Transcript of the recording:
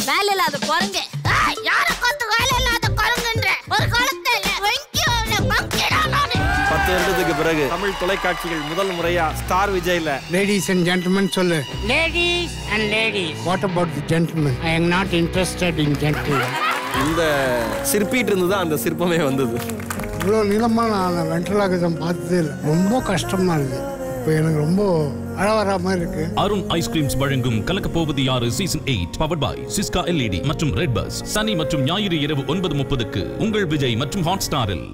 வேலை இல்லாத குரங்கு ஏய், யார பார்த்து வேலை இல்லாத குரங்குன்ற ஒரு காலத்துல வெங்கி அவனை பங்கிடா நானு பத்து வருடத்துக்கு பிறகு தமிழ் தொலைக்காட்சிகள் முதல் முறையா ஸ்டார் விஜய்ல Ladies and gentlemen, சொல்லு Ladies and ladies, What about the gentleman? I am not interested in gentlemen. இந்த சிற்பிட்டு இருந்து தான் அந்த சிற்பமே வந்தது இவ்வளோ நீளமாக நான் வென்ட்ரலாகிதம் பார்த்ததே இல்லை ரொம்ப கஷ்டமாக இருக்குது இப்போ எனக்கு ரொம்ப அழ வரா மாதிரி இருக்குது அருண் ஐஸ்கிரீம்ஸ் வழங்கும் Kalakka Povathu Yaaru season eight powered by Syska LED மற்றும் ரெட் பஸ் சனி மற்றும் ஞாயிறு இரவு ஒன்பது முப்பதுக்கு உங்கள் விஜய் மற்றும் ஹாட் ஸ்டாரில்